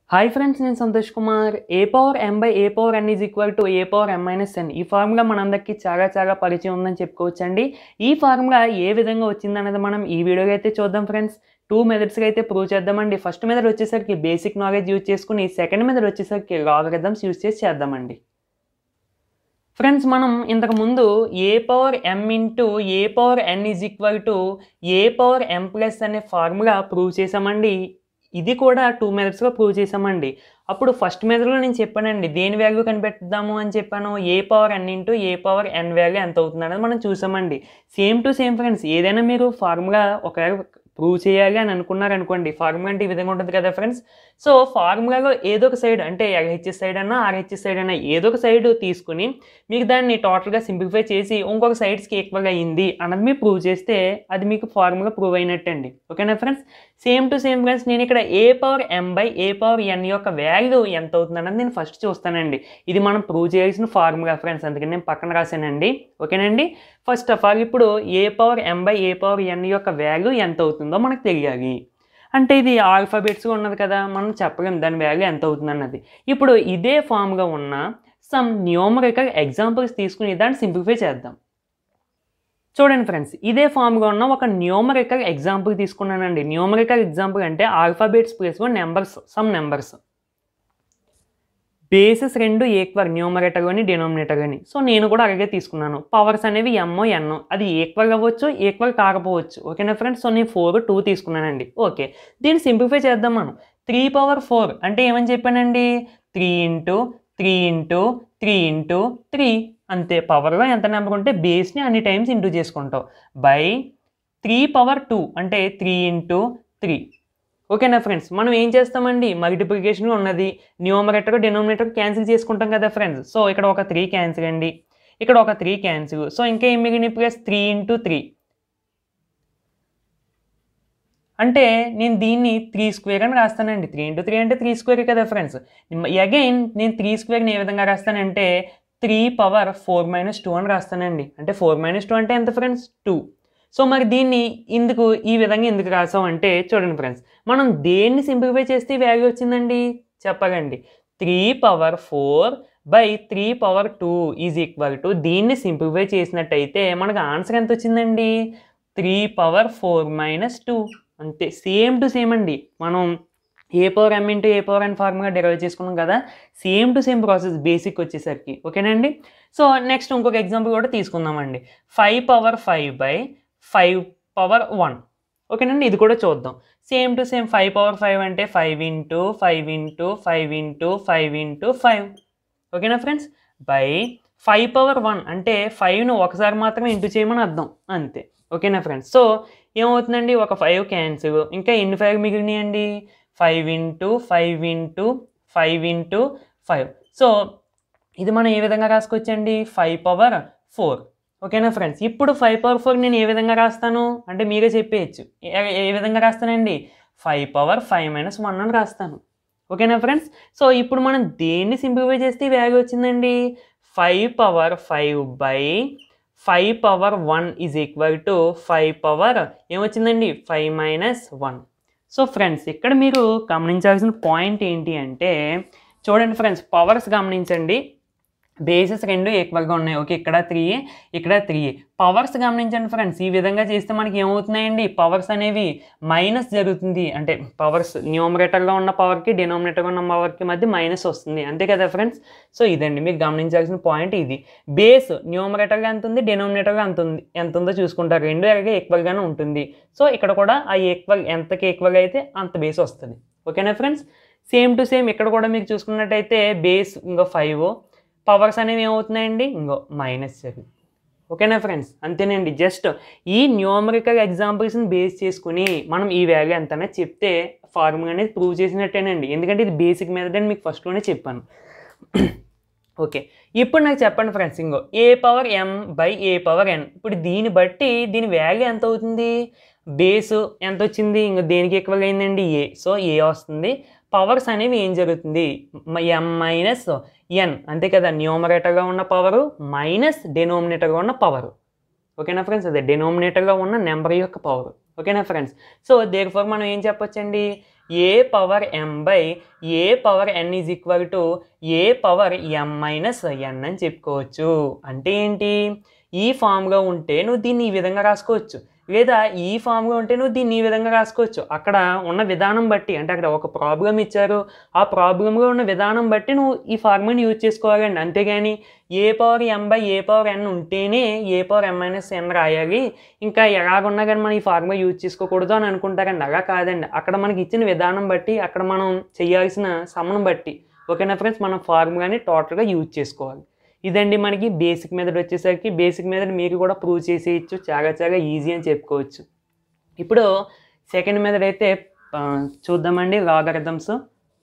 hi friends నేను Santosh Kumar A power M by A power N is equal to A power M minus N ఈ formula మనందరికీ చాలా చాలా పరిచయం ఉందని చెప్పుకోవచ్చండి ఈ ఫార్ములా ఏ విధంగా వచ్చిందనేది మనం ఈ వీడియోలో అయితే చూద్దాం ఫ్రెండ్స్ టూ మెథడ్స్గా అయితే ప్రూవ్ చేద్దామండి ఫస్ట్ మెథడ్ వచ్చేసరికి బేసిక్ నాలెడ్జ్ యూజ్ చేసుకుని సెకండ్ మెథడ్ వచ్చేసరికి లాగరిథమ్స్ యూజ్ చేసి చేద్దామండి ఫ్రెండ్స్ మనం ఇంతకు ముందు A power M into A power N is equal to A power M plus అనే ఫార్ములా ప్రూవ్ చేసామండి ఇది కూడా టూ మెథడ్స్గా ప్రూవ్ చేసామండి అప్పుడు ఫస్ట్ మెథడ్లో నేను చెప్పానండి దేని వాల్యూ కనిపెట్టుదాము అని చెప్పాను A power N into A power N value ఎంత అవుతుంది అనేది మనం చూసామండి సేమ్ టు సేమ్ ఫ్రెండ్స్ ఏదైనా మీరు ఫార్ములా ఒకవేళ ప్రూవ్ చేయాలి అని అనుకున్నారనుకోండి ఫార్ములా అంటే ఈ విధంగా ఉంటుంది కదా ఫ్రెండ్స్ సో ఫార్ములాలో ఏదో ఒక సైడ్ అంటే ఎల్హెచ్ఎస్ సైడ్ అన్నా ఆర్హెచ్ఎస్ సైడ్ అన్నా ఏదో ఒక సైడ్ తీసుకుని మీకు దాన్ని టోటల్గా సింప్లిఫై చేసి ఇంకొక సైడ్స్కి ఈక్వల్ అయ్యింది అన్నది మీరు ప్రూవ్ చేస్తే అది మీకు ఫార్ములా ప్రూవ్ అయినట్టండి ఓకేనా friends same to same friends నేను ఇక్కడ A power M by A power N యొక్క వాల్యూ ఎంత అవుతుంది అన్నది నేను ఫస్ట్ చూస్తానండి ఇది మనం ప్రూవ్ చేయాల్సిన ఫార్ములా ఫ్రెండ్స్ అందుకని నేను పక్కన రాశానండి ఓకేనండి ఫస్ట్ ఆఫ్ ఆల్ ఇప్పుడు ఏ power M by A power N యొక్క వాల్యూ ఎంత అవుతుందో మనకు తెలియాలి అంటే ఇది ఆల్ఫాబెట్స్గా ఉన్నది కదా మనం చెప్పలేం దాని వాల్యూ ఎంత అవుతుంది అన్నది ఇప్పుడు ఇదే ఫామ్గా ఉన్న సమ్ న్యూమరికల్ ఎగ్జాంపుల్స్ తీసుకుని దాన్ని సింప్లిఫై చేద్దాం చూడండి ఫ్రెండ్స్ ఇదే ఫామ్గా ఉన్న ఒక న్యూమరికల్ ఎగ్జాంపుల్ తీసుకున్నానండి న్యూమరికల్ ఎగ్జాంపుల్ అంటే ఆల్ఫాబెట్స్ ప్లేస్లో నెంబర్స్ సమ్ నెంబర్స్ బేసెస్ రెండు ఈక్వల్ న్యూమరేటర్ కానీ డినోమినేటర్ కానీ సో నేను కూడా అలాగే తీసుకున్నాను పవర్స్ అనేవి ఎమ్మో ఎన్నో అది ఈక్వల్ అవ్వచ్చు ఈక్వల్ కాకపోవచ్చు ఓకేనా ఫ్రెండ్స్ సో నేను ఫోర్ టూ తీసుకున్నానండి ఓకే దీన్ని సింప్లిఫై చేద్దాం మనం త్రీ పవర్ ఫోర్ అంటే ఏమని చెప్పానండి three into three into three into three అంతే పవర్లో ఎంత నెంబర్ ఉంటే బేస్ని అన్ని టైమ్స్ ఇంటూ చేసుకుంటావు బై త్రీ పవర్ టూ అంటే త్రీ ఇంటూ త్రీ ఓకేనా ఫ్రెండ్స్ మనం ఏం చేస్తామండి మల్టిప్లికేషన్ ఉన్నది న్యూమరేటర్ డినోమినేటర్ క్యాన్సిల్ చేసుకుంటాం కదా ఫ్రెండ్స్ సో ఇక్కడ ఒక త్రీ క్యాన్సిల్ అండి ఇక్కడ ఒక త్రీ క్యాన్సిల్ సో ఇంకా ఏం మిగిలిన ప్లస్ త్రీ ఇంటూ త్రీ అంటే నేను దీన్ని త్రీ స్క్వేర్ అని రాస్తానండి త్రీ ఇంటూ త్రీ అంటే త్రీ స్క్వేర్ కదా ఫ్రెండ్స్ అగైన్ నేను త్రీ స్క్వేర్ని ఏ విధంగా రాస్తానంటే three power four minus two అని రాస్తానండి అంటే ఫోర్ మైనస్ టూ అంటే ఎంత ఫ్రెండ్స్ టూ సో మరి దీన్ని ఇందుకు ఈ విధంగా ఎందుకు రాసాం అంటే చూడండి ఫ్రెండ్స్ మనం దేన్ని సింప్లిఫై చేస్తే వాల్యూ వచ్చిందండి చెప్పగండి three power four by three power two is equal to దీన్ని సింప్లిఫై చేసినట్టయితే మనకు ఆన్సర్ ఎంత వచ్చిందండి three power four minus two అంతే సేమ్ టు సేమ్ అండి మనం ఏ పవర్ ఎం ఇంటూ ఏ పవర్ ఎన్ ఫార్ములా డెరైవ్ చేసుకున్నాం కదా same to same process basic వచ్చేసరికి ఓకేనండి సో నెక్స్ట్ ఇంకొక ఎగ్జాంపుల్ కూడా తీసుకుందామండి five power five by five power one ఓకేనండి ఇది కూడా చూద్దాం same to same five power five అంటే five into five into five into five into five ఓకేనా friends by five power one అంటే ఫైవ్ను ఒకసారి మాత్రమే ఇంటూ చేయమని అర్థం అంతే ఓకేనా ఫ్రెండ్స్ సో ఏమవుతుందండి ఒక ఫైవ్ క్యాన్సిల్ ఇంకా ఎన్ని ఫైవ్ మిగిలినాయండి five into five into five into five so ఇది మనం ఏ విధంగా రాసుకోవచ్చండి ఫైవ్ పవర్ ఫోర్ ఓకేనా ఫ్రెండ్స్ ఇప్పుడు ఫైవ్ పవర్ ఫోర్ నేను ఏ విధంగా రాస్తాను అంటే మీరే చెప్పేయచ్చు ఏ- ఏ విధంగా రాస్తానండి five power five minus one అని రాస్తాను ఓకేనా ఫ్రెండ్స్ సో ఇప్పుడు మనం దేన్ని సింప్లిఫై చేస్తే వాల్యూ వచ్చిందండి five power five by five power one is equal to five power ఏమొచ్చిందండి five minus one so friends ఇక్కడ మీరు గమనించాల్సిన పాయింట్ ఏంటి అంటే చూడండి ఫ్రెండ్స్ పవర్స్ గమనించండి బేసెస్ రెండు ఈక్వల్గా ఉన్నాయి ఓకే ఇక్కడ త్రీ ఇక్కడ త్రీ పవర్స్ గమనించండి ఫ్రెండ్స్ ఈ విధంగా చేస్తే మనకి ఏమవుతున్నాయండి పవర్స్ అనేవి మైనస్ జరుగుతుంది అంటే పవర్స్ న్యూమరేటర్గా ఉన్న పవర్కి డినోమినేటర్గా ఉన్న పవర్కి మధ్య మైనస్ వస్తుంది అంతే కదా ఫ్రెండ్స్ సో ఇదండి మీకు గమనించాల్సిన పాయింట్ ఇది బేస్ న్యూమరేటర్గా ఎంత ఉంది డినోమినేటర్గా ఎంత ఉంది ఎంత ఉందో చూసుకుంటారు రెండు ఎలాగే ఈక్వల్గానే ఉంటుంది సో ఇక్కడ కూడా ఆ ఈక్వల్ ఎంతకి ఈక్వల్ అయితే అంత బేస్ వస్తుంది ఓకేనా ఫ్రెండ్స్ సేమ్ టు సేమ్ ఇక్కడ కూడా మీకు చూసుకున్నట్టయితే బేస్ ఇంకో ఫైవ్ పవర్స్ అనేవి ఏమవుతున్నాయండి ఇంకో మైనస్ సెవెన్ ఓకేనా ఫ్రెండ్స్ అంతేనండి జస్ట్ ఈ న్యూమరికల్ ఎగ్జాంపుల్స్ని బేస్ చేసుకుని మనం ఈ వాల్యూ ఎంత అనేది చెప్తే ఫార్ములా అనేది ప్రూవ్ చేసినట్టేనండి ఎందుకంటే ఇది బేసిక్ మెథడ్ అని మీకు ఫస్ట్లోనే చెప్పాను ఓకే ఇప్పుడు నాకు చెప్పండి ఫ్రెండ్స్ ఇంకో a power M by A power n ఇప్పుడు దీన్ని బట్టి దీని వాల్యూ ఎంత అవుతుంది బేసు ఎంత వచ్చింది ఇంకో దేనికి ఈక్వల్ అయిందండి ఏ సో ఏ వస్తుంది పవర్స్ అనేవి ఏం జరుగుతుంది ఎం మైనస్ ఎన్ అంతే కదా న్యూమరేటర్గా ఉన్న పవరు మైనస్ డెనోమినేటర్గా ఉన్న పవరు ఓకేనా ఫ్రెండ్స్ అదే డెనోమినేటర్గా ఉన్న నెంబర్ యొక్క పవర్ ఓకేనా ఫ్రెండ్స్ సో దేర్ ఫోర్ మనం ఏం చెప్పొచ్చండి a power M by A power N is equal to A power M minus n అని చెప్పుకోవచ్చు అంటే ఏంటి ఈ ఫామ్గా ఉంటే నువ్వు దీన్ని ఈ విధంగా రాసుకోవచ్చు లేదా ఈ ఫామ్గా ఉంటే నువ్వు దీన్ని ఈ విధంగా రాసుకోవచ్చు అక్కడ ఉన్న విధానం బట్టి అంటే అక్కడ ఒక ప్రాబ్లం ఇచ్చారు ఆ ప్రాబ్లంలో ఉన్న విధానం బట్టి నువ్వు ఈ ఫార్ములాని యూజ్ చేసుకోవాలండి అంతేగాని a power M by A power n ఉంటేనే ఏ పవర్ ఎం మైనస్ ఎన్ రాయాలి ఇంకా ఎలాగున్నా కానీ మనం ఈ ఫార్ములా యూజ్ చేసుకోకూడదు అని అనుకుంటారండి అలా కాదండి అక్కడ మనకి ఇచ్చిన విధానం బట్టి అక్కడ మనం చేయాల్సిన సమయం బట్టి ఓకేనా ఫ్రెండ్స్ మనం ఫార్ములాని టోటల్గా యూజ్ చేసుకోవాలి ఇదండి మనకి బేసిక్ మెథడ్ వచ్చేసరికి బేసిక్ మెథడ్ మీరు కూడా ప్రూవ్ చేసేయచ్చు చాలా చాలా ఈజీ అని చెప్పుకోవచ్చు ఇప్పుడు సెకండ్ మెథడ్ అయితే ఆ, చూద్దామండి లాగరిథమ్స్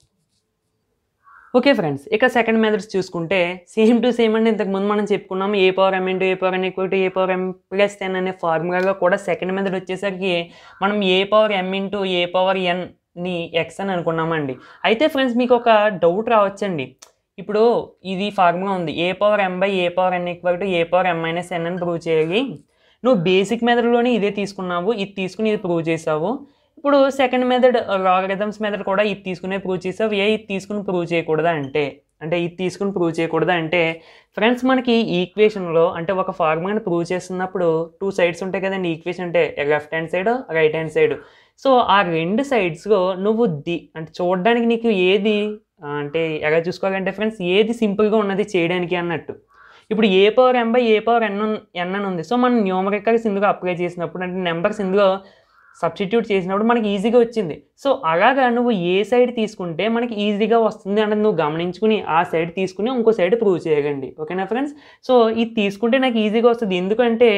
ఓకే ఫ్రెండ్స్ ఇక సెకండ్ మెథడ్స్ చూసుకుంటే సేమ్ టు సేమ్ అండి ఇంతకు ముందు మనం చెప్పుకున్నాము a power M into A power n equal to A power M plus ten అనే ఫార్ములాలో కూడా సెకండ్ మెథడ్ వచ్చేసరికి మనం ఏ పవర్ ఎం ఇంటూ ఏ పవర్ ఎన్ని ఎక్స్ అని అనుకున్నామండి అయితే ఫ్రెండ్స్ మీకు ఒక డౌట్ రావచ్చండి ఇప్పుడు ఇది ఫార్ములా ఉంది a power M by A power n equal to A power M minus n అని ప్రూవ్ చేయాలి నువ్వు బేసిక్ మెథడ్లోనే ఇదే తీసుకున్నావు ఇది తీసుకుని ఇది ప్రూవ్ చేసావు ఇప్పుడు సెకండ్ మెథడ్ లాగరిథమ్స్ మెథడ్ కూడా ఇది తీసుకునే ప్రూవ్ చేసావు ఏ ఇది తీసుకుని ప్రూవ్ చేయకూడదా అంటే అంటే ఇది తీసుకుని ప్రూవ్ చేయకూడదా అంటే ఫ్రెండ్స్ మనకి ఈక్వేషన్లో అంటే ఒక ఫార్ములాని ప్రూవ్ చేస్తున్నప్పుడు టూ సైడ్స్ ఉంటాయి కదండి ఈక్వేషన్ అంటే left hand side right hand side so ఆ రెండు సైడ్స్లో నువ్వు ది అంటే చూడడానికి నీకు ఏది ఆ, అంటే ఎలా చూసుకోవాలంటే ఫ్రెండ్స్ ఏది సింపుల్గా ఉన్నది చేయడానికి అన్నట్టు ఇప్పుడు ఏ power M by A power n n అని ఉంది సో మనం న్యూమరికల్స్ ఇందులో అప్లై చేసినప్పుడు అంటే నెంబర్స్ ఇందులో సబ్స్టిట్యూట్ చేసినప్పుడు మనకి ఈజీగా వచ్చింది సో అలాగా నువ్వు ఏ సైడ్ తీసుకుంటే మనకి ఈజీగా వస్తుంది అన్నది నువ్వు గమనించుకుని ఆ సైడ్ తీసుకుని ఇంకో సైడ్ ప్రూవ్ చేయగండి ఓకేనా ఫ్రెండ్స్ సో ఇది తీసుకుంటే నాకు ఈజీగా వస్తుంది ఎందుకంటే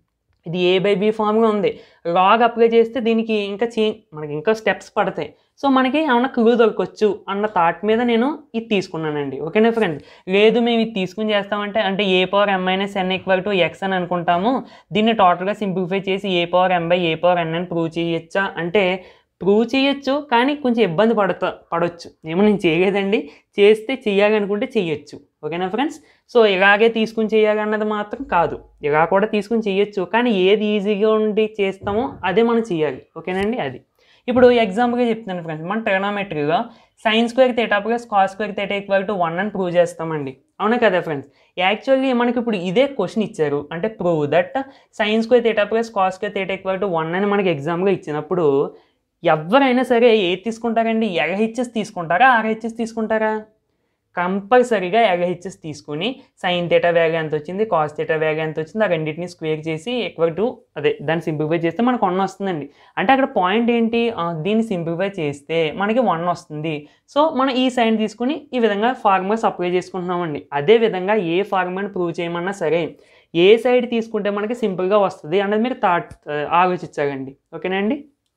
ఇది ఏ బై బి ఫామ్గా ఉంది లాగ్ అప్లై చేస్తే దీనికి ఇంకా చేంజ్ మనకి ఇంకా స్టెప్స్ పడతాయి సో మనకి ఏమన్నా క్లూ దొరకవచ్చు అన్న థాట్ మీద నేను ఇది తీసుకున్నానండి ఓకేనా ఫ్రెండ్స్ లేదు మేము ఇది తీసుకుని చేస్తామంటే అంటే a power M minus n equal to x అని అనుకుంటాము దీన్ని టోటల్గా సింప్లిఫై చేసి a power M by A power n అని ప్రూవ్ చేయొచ్చా అంటే ప్రూవ్ చేయొచ్చు కానీ కొంచెం ఇబ్బంది పడతా పడవచ్చు ఏమో నేను చేయలేదండి చేస్తే చెయ్యాలనుకుంటే చెయ్యొచ్చు ఓకేనా ఫ్రెండ్స్ సో ఇలాగే తీసుకుని చేయాలన్నది మాత్రం కాదు ఇలా కూడా తీసుకుని చేయొచ్చు కానీ ఏది ఈజీగా ఉండి చేస్తామో అదే మనం చేయాలి ఓకేనండి అది ఇప్పుడు ఎగ్జాంపుల్గా చెప్తాను ఫ్రెండ్స్ మన ట్రిగనామెట్రీలో sine square theta plus cos square theta equal to one అని ప్రూవ్ చేస్తామండి అవునా కదా ఫ్రెండ్స్ యాక్చువల్లీ మనకి ఇప్పుడు ఇదే క్వశ్చన్ ఇచ్చారు అంటే prove that sine square theta plus cos square theta equal to one అని మనకి ఎగ్జామ్గా ఇచ్చినప్పుడు ఎవరైనా సరే ఏది తీసుకుంటారండి ఎగహెచ్ఎస్ తీసుకుంటారా ఆర్హెచ్ఎస్ తీసుకుంటారా కంపల్సరీగా ఎగహెచ్ఎస్ తీసుకుని సైన్ థేటా వ్యాల్యూ ఎంత వచ్చింది కాస్ థేటా వ్యాల్యూ ఎంత వచ్చింది ఆ రెండింటిని స్క్వేర్ చేసి ఈక్వల్ టు అదే దాన్ని సింప్లిఫై చేస్తే మనకు వన్ వస్తుందండి అంటే అక్కడ పాయింట్ ఏంటి ఆ, దీన్ని సింప్లిఫై చేస్తే మనకి వన్ వస్తుంది సో మనం ఈ సైన్ తీసుకుని ఈ విధంగా ఫార్ములాస్ అప్లై చేసుకుంటున్నామండి అదే విధంగా ఏ ఫార్ములాని ప్రూవ్ చేయమన్నా సరే ఏ సైడ్ తీసుకుంటే మనకి సింపుల్గా వస్తుంది అన్నది మీరు థాట్ ఆలోచించాలండి ఓకేనండి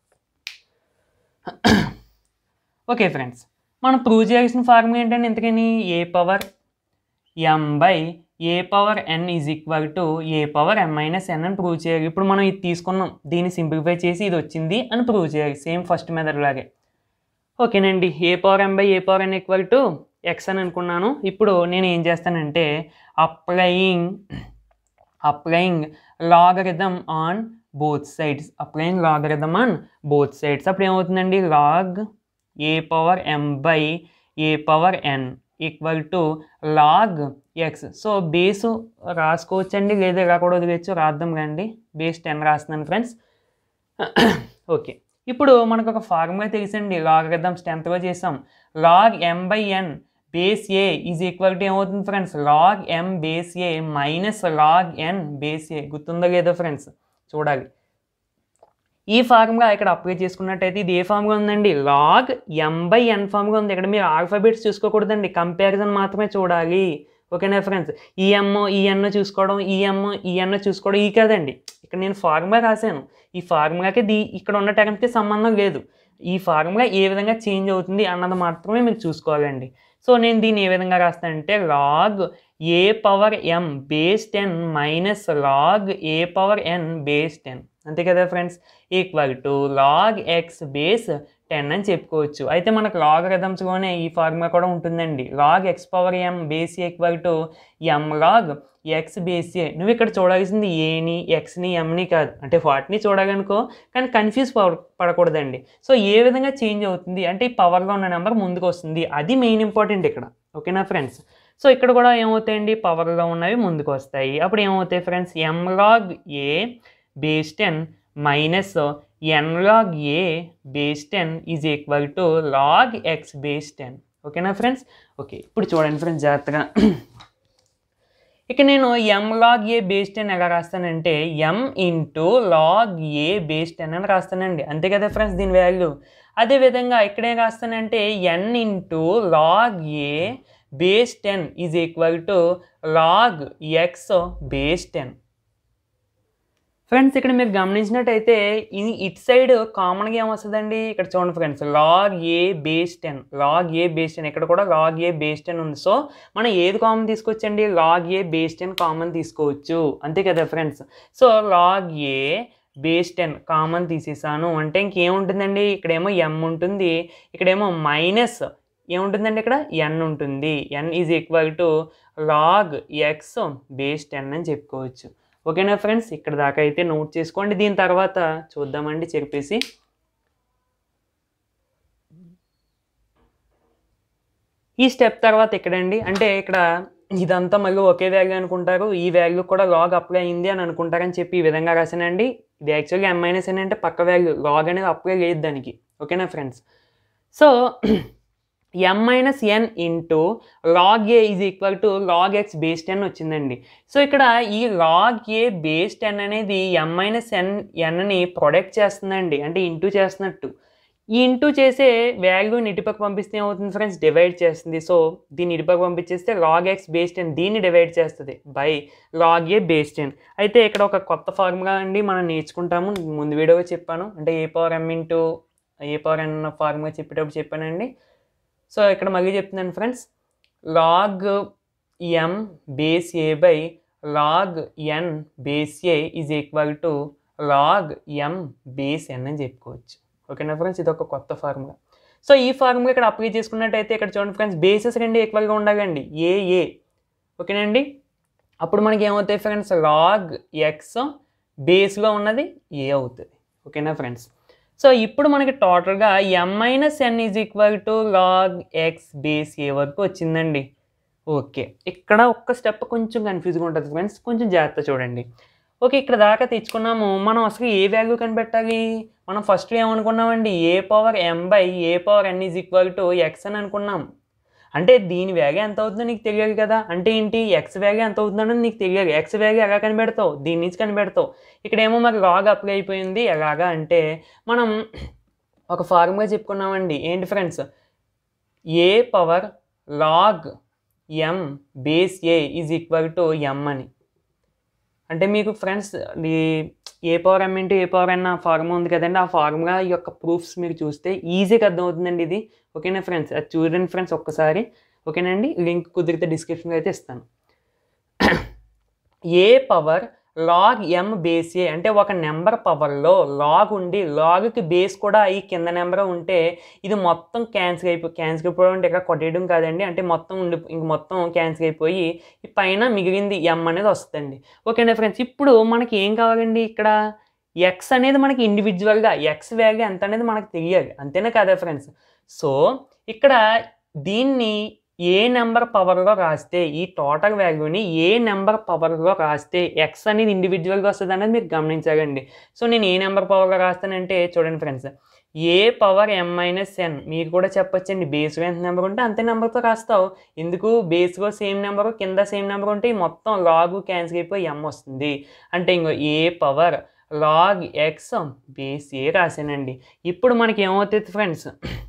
ఓకే ఫ్రెండ్స్ మనం ప్రూవ్ చేయాల్సిన ఫార్ములా ఏంటంటే ఇంతకని a power M by A power N is equal to A power M minus n అని ప్రూవ్ చేయాలి ఇప్పుడు మనం ఇది తీసుకున్నాం దీన్ని సింప్లిఫై చేసి ఇది వచ్చింది అని ప్రూవ్ చేయాలి సేమ్ ఫస్ట్ మెథడ్ లాగే ఓకేనండి a power M by A power n equal to x అని అనుకున్నాను ఇప్పుడు నేను ఏం చేస్తానంటే applying applying logarithm on both sides applying logarithm on both sides అప్పుడు ఏమవుతుందండి log a power M by A power n equal to log x so base రాసుకోవచ్చండి లేదా ఇలా కూడా వదిలేచ్చు రాద్దాం రండి బేస్ టెన్ రాస్తున్నాను ఫ్రెండ్స్ ఓకే ఇప్పుడు మనకు ఒక ఫార్ములా తెలుసండి లాగరిథమ్స్ టెన్త్లో చేసాం log m by N base a is equal to ఏమవుతుంది friends log m base a minus log n base a గుర్తుందో లేదో ఫ్రెండ్స్ చూడాలి ఈ ఫార్ములా ఇక్కడ అప్లై చేసుకున్నట్టయితే ఇది ఏ ఫార్ములా ఉందండి log m by n formula ఉంది ఇక్కడ మీరు ఆల్ఫాబెట్స్ చూసుకోకూడదండి కంపారిజన్ మాత్రమే చూడాలి ఓకేనా ఫ్రెండ్స్ ఈ ఎమ్ ఈ ఎన్ చూసుకోవడం ఈ ఎమ్ ఈ ఎన్ చూసుకోవడం ఈ కాదండి ఇక్కడ నేను ఫార్ములా రాశాను ఈ ఫార్ములాకి దీ ఇక్కడ ఉన్న టర్మ్కి సంబంధం లేదు ఈ ఫార్ములా ఏ విధంగా చేంజ్ అవుతుంది అన్నది మాత్రమే మీరు చూసుకోవాలండి సో నేను దీన్ని ఏ విధంగా రాస్తానంటే log a power m base ten minus log a power n base ten అంతే కదా friends equal to log x base ten అని చెప్పుకోవచ్చు అయితే మనకు లాగ్ రిథమ్స్లోనే ఈ ఫార్ములా కూడా ఉంటుందండి log x power m base equal to m log x base a నువ్వు ఇక్కడ చూడాల్సింది ఏని ఎక్స్ని ఎంని కాదు అంటే వాటిని చూడాలనుకో కానీ కన్ఫ్యూజ్ పడ పడకూడదండి సో ఏ విధంగా చేంజ్ అవుతుంది అంటే ఈ పవర్లో ఉన్న నెంబర్ ముందుకు వస్తుంది అది మెయిన్ ఇంపార్టెంట్ ఇక్కడ ఓకేనా ఫ్రెండ్స్ సో ఇక్కడ కూడా ఏమవుతాయండి పవర్లో ఉన్నవి ముందుకు వస్తాయి అప్పుడు ఏమవుతాయి friends m log a base ten minus n log a base ten is equal to log x base ten ఓకేనా ఫ్రెండ్స్ ఓకే ఇప్పుడు చూడండి ఫ్రెండ్స్ జాగ్రత్తగా ఇక నేను m log a base ten ఎలా రాస్తానంటే m into log a base ten అని రాస్తానండి అంతే కదా ఫ్రెండ్స్ దీని వాల్యూ అదేవిధంగా ఇక్కడ ఏం రాస్తానంటే n into log a base ten is equal to log x base ten friends ఇక్కడ మీరు గమనించినట్టయితే ఇది ఇట్ సైడ్ కామన్గా ఏమొస్తుందండి ఇక్కడ చూడండి friends log a base ten log a base ten ఇక్కడ కూడా లాగ్ ఏ బేస్ టెన్ ఉంది సో మనం ఏది కామన్ తీసుకొచ్చండి log a base ten common తీసుకోవచ్చు అంతే కదా friends so log a base ten common తీసేసాను అంటే ఇంకేముంటుందండి ఇక్కడేమో ఎం ఉంటుంది ఇక్కడేమో మైనస్ ఏముంటుందండి ఇక్కడ ఎన్ ఉంటుంది n is equal to log x base ten అని చెప్పుకోవచ్చు ఓకేనా ఫ్రెండ్స్ ఇక్కడ దాకా అయితే నోట్ చేసుకోండి దీని తర్వాత చూద్దామండి చెప్పేసి ఈ స్టెప్ తర్వాత ఇక్కడండి అంటే ఇక్కడ ఇదంతా మళ్ళీ ఒకే వాల్యూ అనుకుంటారు ఈ వాల్యూ కూడా లాగ్ అప్లై అయింది అని అనుకుంటారని చెప్పి ఈ విధంగా రాసానండి ఇది యాక్చువల్గా ఎం మైనస్ ఎన్ అంటే పక్క వాల్యూ లాగ్ అనేది అప్లై లేదు దానికి ఓకేనా friends so m minus n into log a is equal to log x base ten వచ్చిందండి సో ఇక్కడ ఈ లాగ్ ఏ బేస్ టెన్ అనేది ఎం మైనస్ ఎన్ ఎన్ని ప్రొడక్ట్ చేస్తుందండి అంటే ఇంటూ చేస్తున్నట్టు ఈ ఇంటూ చేసే వాల్యూని ఇటుపక్క పంపిస్తే ఏమవుతుంది ఫ్రెండ్స్ డివైడ్ చేస్తుంది సో దీన్ని ఇటుపక్క పంపించేస్తే లాగ్ ఎక్స్ బేస్ టెన్ దీన్ని డివైడ్ చేస్తుంది by log a base ten అయితే ఇక్కడ ఒక కొత్త ఫార్ములా అండి మనం నేర్చుకుంటాము ముందు వీడియోగా చెప్పాను అంటే a power M into A power N formula చెప్పేటప్పుడు చెప్పానండి సో ఇక్కడ మళ్ళీ చెప్తున్నాను friends log m base a by log n base a is equal to log m base n అని చెప్పుకోవచ్చు ఓకేనా ఫ్రెండ్స్ ఇది ఒక కొత్త ఫార్ములా సో ఈ ఫార్ములా ఇక్కడ అప్లై చేసుకున్నట్టయితే ఇక్కడ చూడండి ఫ్రెండ్స్ బేసెస్ రెండు ఈక్వల్గా ఉండాలండి ఏ ఏ ఓకేనండి అప్పుడు మనకి ఏమవుతాయి ఫ్రెండ్స్ లాగ్ ఎక్స్ బేస్లో ఉన్నది ఏ అవుతుంది ఓకేనా ఫ్రెండ్స్ సో ఇప్పుడు మనకి టోటల్గా m minus n is equal to log x base a వరకు వచ్చిందండి ఓకే ఇక్కడ ఒక్క స్టెప్ కొంచెం కన్ఫ్యూజ్గా ఉంటుంది ఫ్రెండ్స్ కొంచెం జాగ్రత్త చూడండి ఓకే ఇక్కడ దాకా తెచ్చుకున్నాము మనం అసలు ఏ వాల్యూ కనిపెట్టాలి మనం ఫస్ట్ ఏమనుకున్నామండి a power M by A power N is equal to x అని అనుకున్నాం అంటే దీని వాల్యూ ఎంత అవుతుందో నీకు తెలియాలి కదా అంటే ఏంటి ఎక్స్ వాల్యూ ఎంత అవుతుందో నీకు తెలియాలి ఎక్స్ వాల్యూ ఎలా కనిపెడతావు దీని నుంచి కనిపెడతావు ఇక్కడేమో మరి లాగ్ అప్లై అయిపోయింది ఎలాగా అంటే మనం ఒక ఫార్ములా చెప్పుకున్నామండి ఏంటి friends a power log m base a is equal to m అని అంటే మీకు ఫ్రెండ్స్ ఈ a power M into A power n ఆ ఫార్ములా ఉంది కదండి ఆ ఫార్ములా యొక్క ప్రూఫ్స్ మీరు చూస్తే ఈజీగా అర్థమవుతుందండి ఇది ఓకేనా ఫ్రెండ్స్ అది చూడండి ఫ్రెండ్స్ ఒక్కసారి ఓకేనండి లింక్ కుదిరితే డిస్క్రిప్షన్లో అయితే ఇస్తాను a power log m base a అంటే ఒక నెంబర్ పవర్లో లాగ్ ఉండి లాగ్కి బేస్ కూడా ఈ కింద నెంబర్ ఉంటే ఇది మొత్తం క్యాన్సిల్ అయిపోయి క్యాన్సిల్ అయిపోవడం అంటే ఇక్కడ కొట్టేయడం కాదండి అంటే మొత్తం ఉండి ఇంక మొత్తం క్యాన్సిల్ అయిపోయి ఈ పైన మిగిలింది ఎం అనేది వస్తుందండి ఓకేనా ఫ్రెండ్స్ ఇప్పుడు మనకి ఏం కావాలండి ఇక్కడ ఎక్స్ అనేది మనకి ఇండివిజువల్గా ఎక్స్ వాల్యూ ఎంత అనేది మనకు తెలియాలి అంతేనా కదా ఫ్రెండ్స్ సో ఇక్కడ దీన్ని ఏ నెంబర్ పవర్లో రాస్తే ఈ టోటల్ వాల్యూని ఏ నెంబర్ పవర్లో రాస్తే ఎక్స్ అనేది ఇండివిజువల్గా వస్తుంది అనేది మీరు గమనించాలండి సో నేను ఏ నెంబర్ పవర్లో రాస్తానంటే చూడండి friends a power M minus n మీరు కూడా చెప్పొచ్చండి బేస్లో ఎంత నెంబర్ ఉంటే అంతే నెంబర్తో రాస్తావు ఎందుకు బేస్లో సేమ్ నెంబర్ కింద సేమ్ నెంబర్ ఉంటే ఈ మొత్తం లాగు క్యాన్సిల్ అయిపోయి ఎం వస్తుంది అంటే ఇంకో a power log x base a రాశానండి ఇప్పుడు మనకి ఏమవుతుంది friends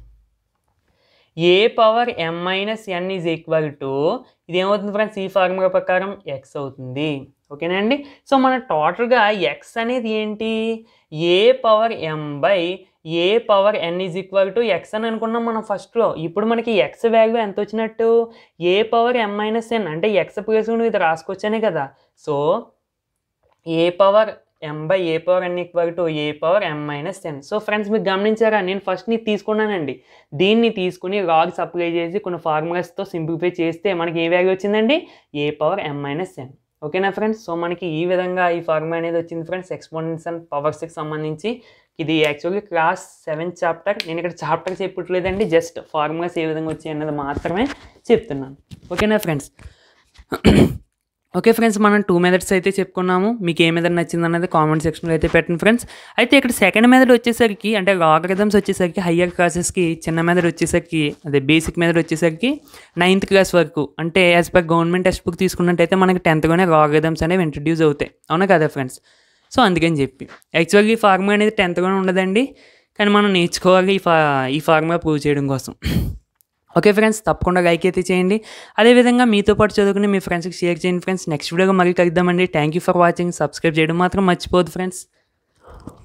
a power M minus n is equal to ఇది ఏమవుతుంది ఫ్రెండ్స్ ఈ ఫార్ములా ప్రకారం ఎక్స్ అవుతుంది ఓకేనండి సో మన టోటల్గా ఎక్స్ అనేది ఏంటి a power M by A power N is equal to x అని అనుకున్నాం మనం ఫస్ట్లో ఇప్పుడు మనకి ఎక్స్ వాల్యూ ఎంత వచ్చినట్టు ఏ పవర్ ఎం మైనస్ ఎన్ అంటే ఎక్స్ ప్లేస్ ఇది రాసుకోవచ్చనే కదా so a power M by A power n equal to A power M minus n so friends మీరు గమనించారా నేను ఫస్ట్ ని తీసుకున్నానండి దీన్ని తీసుకుని లాగ్స్ అప్లై చేసి కొన్ని ఫార్ములాస్తో సింప్లిఫై చేస్తే మనకి ఏ వాల్యూ వచ్చిందండి ఏ పవర్ ఎం మైనస్ ఎన్ ఓకేనా ఫ్రెండ్స్ సో మనకి ఈ విధంగా ఈ ఫార్ములా అనేది వచ్చింది ఫ్రెండ్స్ ఎక్స్పోనెంట్స్ అండ్ పవర్స్కి సంబంధించి ఇది యాక్చువల్లీ క్లాస్ సెవెంత్ చాప్టర్ నేను ఇక్కడ చాప్టర్ చెప్పట్లేదండి జస్ట్ ఫార్ములాస్ ఏ విధంగా వచ్చాయి అన్నది మాత్రమే చెప్తున్నాను ఓకేనా ఫ్రెండ్స్ ఓకే ఫ్రెండ్స్ మనం టూ మెథడ్స్ అయితే చెప్పుకున్నాము మీకు ఏ మెథడ్ నచ్చింది అన్నది కామెంట్ సెక్షన్లో అయితే పెట్టండి ఫ్రెండ్స్ అయితే ఇక్కడ సెకండ్ మెథడ్ వచ్చేసరికి అంటే లాగరిథమ్స్ వచ్చేసరికి హయ్యర్ క్లాసెస్కి చిన్న మెథడ్ వచ్చేసరికి అదే బేసిక్ మెథడ్ వచ్చేసరికి నైన్త్ క్లాస్ వరకు అంటే as per government textbook తీసుకున్నట్టయితే మనకి టెన్త్లోనే లాగరిథమ్స్ అనేవి ఇంట్రడ్యూస్ అవుతాయి అవునా కదా ఫ్రెండ్స్ సో అందుకని చెప్పి యాక్చువల్లీ ఈ ఫార్ములా అనేది టెన్త్లోనే ఉండదండి కానీ మనం నేర్చుకోవాలి ఈ ఫా ఈ ఫార్ములా ప్రూవ్ చేయడం కోసం ఓకే ఫ్రెండ్స్ తప్పకుండా లైక్ అయితే చేయండి అదేవిధంగా మీతో పాటు చదువుకుని మీ ఫ్రెండ్స్కి షేర్ చేయండి ఫ్రెండ్స్ నెక్స్ట్ వీడియోగా మళ్ళీ కలుద్దామండి thank you for watching subscribe చేయడం మాత్రం మర్చిపోదు ఫ్రెండ్స్